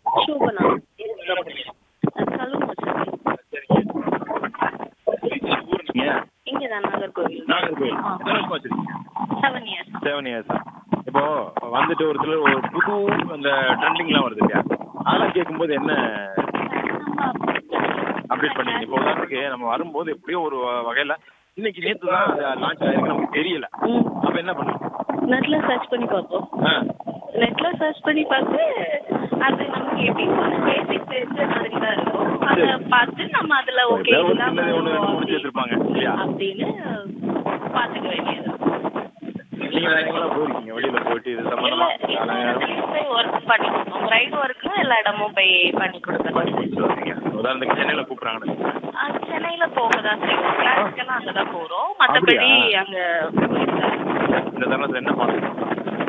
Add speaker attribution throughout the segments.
Speaker 1: Shobana salon வச்சிருக்கேன்
Speaker 2: சரிங்க ஊர் நீங்க
Speaker 1: இங்கே தான் நாகர்கோவில்
Speaker 2: நாகர்கோவில்
Speaker 1: ஆ.
Speaker 2: எத்தனை வருஷமா வச்சிருக்கீங்க
Speaker 1: செவன் இயர்ஸ்
Speaker 2: செவன் இயர்ஸ் இப்போ வந்துட்டு ஒரு சிலர் ஒரு புது அந்த ட்ரெண்டிங்லாம் வருது இல்லையா அதெல்லாம் கேட்கும்போது என்ன அப்டேட் பண்ணீங்க இப்போ உதாரணத்துக்கு நம்ம வரும்போது எப்படியோ ஒரு வகையில் இன்னைக்கு நேற்று தான் லான்ச் ஆயிருக்கு நமக்கு தெரியல
Speaker 1: ம்
Speaker 2: அப்போ என்ன பண்ணுங்க
Speaker 1: நெட்டில் சர்ச் பண்ணி பார்ப்போம்
Speaker 2: ஆ
Speaker 1: நெட்டில் சர்ச் பண்ணி பார்த்து அது நமக்கு எப்படி பேசிக் தெரிஞ்ச மாதிரி தான் இருக்கும் அதை பார்த்து நம்ம அதில் ஓகே
Speaker 2: ஏதோ ஒரு சின்னது ஒன்று ரெண்டு முடிச்சு வச்சிருப்பாங்க இல்லையா
Speaker 1: அப்படின்னு பார்த்துக்க வேண்டியது
Speaker 2: நீங்கள் வேற எங்கெல்லாம் போயிருக்கீங்க வெளியில் போயிட்டு இது
Speaker 1: இல்ல
Speaker 2: சம்மந்தமாக
Speaker 1: ஒர்க் பண்ணி கொடுப்போம் ரைட் ஒர்க்கும் எல்லா இடமும் போய் பண்ணி கொடுக்கணும்
Speaker 2: சொல்லுங்க உதாரணத்துக்கு சென்னையில் கூப்பிட்றாங்கன்னு
Speaker 1: அது சென்னையில போக தான் செய்வோம் கிளாஸ்க்கெல்லாம் அங்கே தான் போகிறோம் மற்றபடி
Speaker 2: அப்படியா?
Speaker 1: அங்கே
Speaker 2: இந்த தருணத்தில் என்ன பாட்டு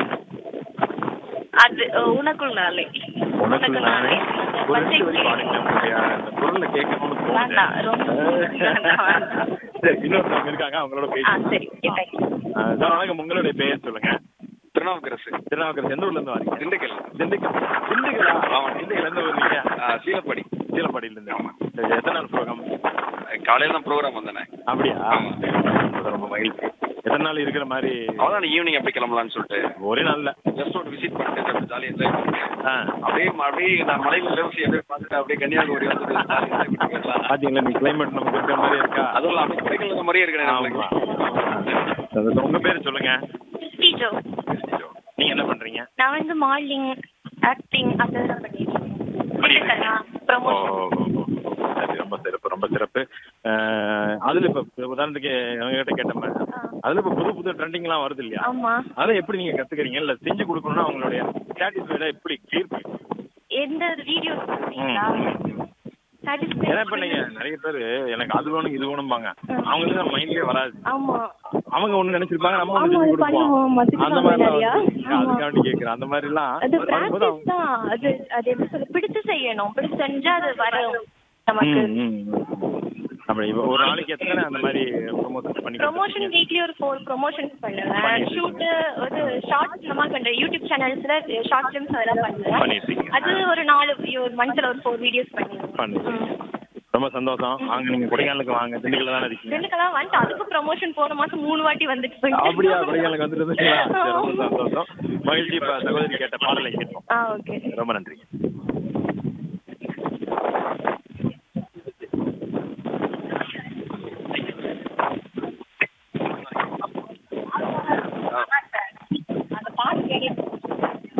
Speaker 1: அது அஹ், உனக்குள் நாளை
Speaker 2: உனக்கு நானே ஒரு
Speaker 1: பச்சை
Speaker 2: ரெண்டு வரி பாடுங்க உங்களுடைய அந்த குரல்ல கேட்கணும்னு தோணுது.
Speaker 1: வேண்டாம், ரொம்ப வேண்டாம், வேண்டாம்.
Speaker 2: சரி இன்னொருத்தவங்க இருக்காங்க அவங்களோட
Speaker 1: ஆ
Speaker 2: பேசி
Speaker 1: சரி தேங்க்யூ
Speaker 2: சார் வணக்கம் உங்களுடைய பெயர் சொல்லுங்க
Speaker 3: திருநாவுக்கரசு
Speaker 2: திருநாவுக்கரசு எந்த ஊர்ல இருந்து வரீங்க
Speaker 3: திண்டுக்கல்
Speaker 2: திண்டுக்கல் திண்டுக்கலா
Speaker 3: ஆமா.
Speaker 2: திண்டுக்கல் எந்த ஊர் நீங்க
Speaker 3: ஆ, சீலப்படி
Speaker 2: சீலப்பாடியில இருந்து சரி எத்தனை நாள் ப்ரோக்ராம்
Speaker 3: காலையில தான் ப்ரோக்ராம் வந்தேனே
Speaker 2: அப்படியா
Speaker 3: ஆமா.
Speaker 2: ரொம்ப மகிழ்ச்சி எத்தனை நாள் இருக்கிற மாதிரி
Speaker 3: அவ்வளோதான் ஈவினிங் அப்படி கிளம்பலாம்னு சொல்லிட்டு
Speaker 2: ஒரே நாள்ல
Speaker 3: ஜஸ்ட் ஒரு விசிட் பண்ணிட்டு ஜாலியாக என்ஜாய் பண்ணிட்டு
Speaker 2: ஆ
Speaker 3: அப்படியே அப்படியே நான் மலையில லெவசி அப்படியே பார்த்துட்டு அப்படியே கன்னியாகுமரி வந்து jolly ஆ enjoy பண்ணிட்டு வரலாம்.
Speaker 2: பாத்தீங்களா நீ கிளைமேட் நமக்கு இருக்கிற மாதிரி இருக்கா
Speaker 3: அதுவும் இல்லாம அப்படியே கொடைக்கானல் மாதிரியே இருக்கிறேன்
Speaker 2: ஆமா
Speaker 3: நம்மளுக்கு
Speaker 2: அது உங்க பேர் சொல்லுங்க
Speaker 1: கிறிஸ்டிஜோ
Speaker 2: நீங்க என்ன பண்றீங்க
Speaker 1: நான் வந்து மாடலிங் ஆக்டிங் அதெல்லாம் பண்ணியிருக்கேன்
Speaker 2: பண்ணிருக்கீங்க. ஓ,
Speaker 1: ப்ரமோஷன்
Speaker 2: ஓ, ஓ, ஓ. சரி ரொம்ப சிறப்பு ரொம்ப சிறப்பு அஹ், அதுல இப்ப உதாரணத்துக்கு எங்ககிட்ட கேட்டோம் அதுல இப்ப புது புது ட்ரெண்டிங்லாம் வருது இல்லையா
Speaker 1: ஆமா
Speaker 2: அதை எப்படி நீங்க கத்துக்கிறீங்க இல்ல செஞ்சு கொடுக்கணும்னா அவங்களுடைய சாட்டிஸ்ஃபைடா எப்படி கிளியர் பண்ணி
Speaker 1: எந்த வீடியோ பார்த்தீங்களா
Speaker 2: ஏன்னா இப்ப நீங்க நிறைய பேர் எனக்கு அது வேணும் இது வேணும்பாங்க அவங்களுக்கு மைண்ட்லயே வராது
Speaker 1: ஆமா
Speaker 2: அவங்க ஒண்ணு நினைச்சிருப்பாங்க நம்ம ஒண்ணு
Speaker 1: ஆமா,
Speaker 2: செஞ்சு
Speaker 1: அது
Speaker 2: கொடுப்போம்
Speaker 1: பண்ணுவோம். மதிப்பு
Speaker 2: அந்த மாதிரி
Speaker 1: நிறையா. ஆமா.
Speaker 2: அதுக்காண்டி கேக்குறேன் அந்த மாதிரி எல்லாம்
Speaker 1: அது
Speaker 2: வரும்போது
Speaker 1: பிராக்டிஸ் தான் அது அது எப்படி சொல்ல பிடிச்சு செய்யணும் பிடிச்சு செஞ்சா அது வரும் நமக்கு
Speaker 2: ம், ம், ம். அப்படி இப்ப ஒரு நாளைக்கு எத்தனை அந்த மாதிரி ப்ரொமோஷன் பண்ணி
Speaker 1: ப்ரொமோஷன்
Speaker 2: கொடுத்துருக்கீங்க?
Speaker 1: வீக்லி ஒரு ஃபோர் ப்ரொமோஷன்ஸ் பண்ணுவேன்
Speaker 2: பண்ணிருக்கீங்க.
Speaker 1: ஷூட்டு ஒரு ஷார்ட்ஸ் இந்த மாதிரி பண்ணுறேன் யூடியூப் சேனல்ஸ்ல ஷார்ட் ஃபிலிம்ஸ் அதெல்லாம் பண்ணுவேன்
Speaker 2: பண்ணிருக்கீங்க.
Speaker 1: அது ஒரு நாலு ஒரு மந்த்ல ஒரு ஃபோர் வீடியோஸ் பண்ணுவேன்
Speaker 2: பண்ணிருக்கீங்க. ரொம்ப சந்தோஷம் வாங்க நீங்க கொடைக்கானலுக்கு வாங்க திண்டுக்கல்ல தானே இருக்கீங்க
Speaker 1: ரெண்டுக்கெல்லாம் வந்துட்டு அதுக்கு ப்ரொமோஷன் போன மாசம் மூணு வாட்டி வந்துட்டு போயிட்டு
Speaker 2: அப்படியா கொடைக்கானலுக்கு வந்துட்டு இருந்தீங்களா சரி, ரொம்ப சந்தோஷம் மகிழ்ச்சி இப்ப சகோதரி கேட்ட பாடலை கேட்போம்
Speaker 1: ஆ ஓகே
Speaker 2: ரொம்ப நன்றி